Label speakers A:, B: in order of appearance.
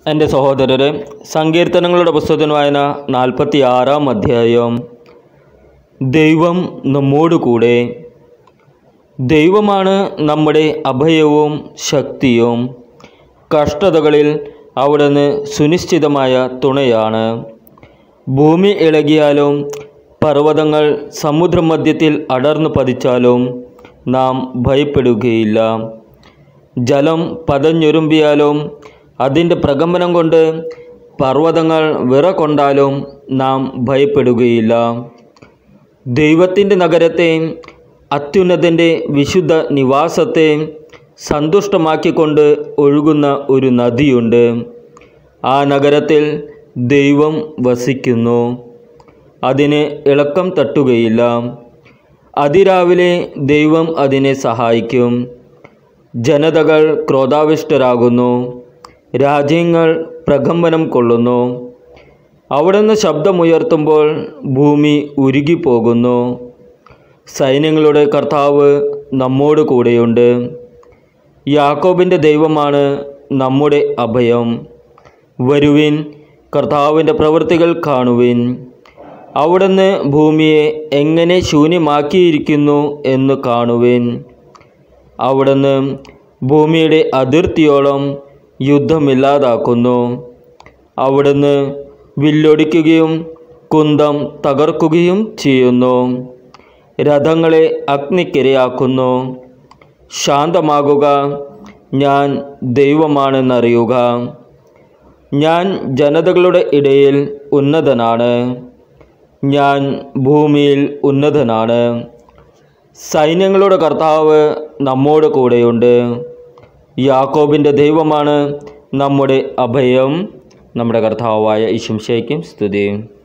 A: എൻ്റെ സഹോദരരെ സങ്കീർത്തനങ്ങളുടെ പുസ്തകത്തിന് വായന നാൽപ്പത്തി ആറാം അധ്യായം ദൈവം നമ്മോട് കൂടെ ദൈവമാണ് നമ്മുടെ അഭയവും ശക്തിയും കഷ്ടതകളിൽ അവിടുന്ന് സുനിശ്ചിതമായ തുണയാണ് ഭൂമി ഇളകിയാലും പർവ്വതങ്ങൾ സമുദ്രമധ്യത്തിൽ അടർന്നു പതിച്ചാലും നാം ഭയപ്പെടുകയില്ല ജലം പതഞ്ഞൊരുമ്പിയാലും അതിൻ്റെ പ്രകമ്പനം കൊണ്ട് പർവ്വതങ്ങൾ വിറകൊണ്ടാലും നാം ഭയപ്പെടുകയില്ല ദൈവത്തിൻ്റെ നഗരത്തെ അത്യുന്നതൻ്റെ വിശുദ്ധ നിവാസത്തെ സന്തുഷ്ടമാക്കിക്കൊണ്ട് ഒഴുകുന്ന ഒരു നദിയുണ്ട് ആ നഗരത്തിൽ ദൈവം വസിക്കുന്നു അതിന് ഇളക്കം തട്ടുകയില്ല അതിരാവിലെ ദൈവം അതിനെ സഹായിക്കും ജനതകൾ ക്രോധാവിഷ്ടരാകുന്നു രാജ്യങ്ങൾ പ്രകമ്പനം കൊള്ളുന്നു അവിടുന്ന് ശബ്ദമുയർത്തുമ്പോൾ ഭൂമി ഉരുകിപ്പോകുന്നു സൈന്യങ്ങളുടെ കർത്താവ് നമ്മോട് കൂടെയുണ്ട് യാക്കോബിൻ്റെ ദൈവമാണ് നമ്മുടെ അഭയം വരുവിൻ കർത്താവിൻ്റെ പ്രവൃത്തികൾ കാണുവിൻ അവിടുന്ന് ഭൂമിയെ എങ്ങനെ ശൂന്യമാക്കിയിരിക്കുന്നു എന്ന് കാണുവിൻ അവിടുന്ന് ഭൂമിയുടെ അതിർത്തിയോളം യുദ്ധമില്ലാതാക്കുന്നു അവിടുന്ന് വില്ലൊടിക്കുകയും കുന്തം തകർക്കുകയും ചെയ്യുന്നു രഥങ്ങളെ അഗ്നിക്കിരയാക്കുന്നു ശാന്തമാകുക ഞാൻ ദൈവമാണെന്നറിയുക ഞാൻ ജനതകളുടെ ഇടയിൽ ഉന്നതനാണ് ഞാൻ ഭൂമിയിൽ ഉന്നതനാണ് സൈന്യങ്ങളുടെ കർത്താവ് നമ്മോട് കൂടെയുണ്ട് യാക്കോബിൻ്റെ ദൈവമാണ് നമ്മുടെ അഭയം നമ്മുടെ കർത്താവായ ഇശുംശയ്ക്കും സ്തുതി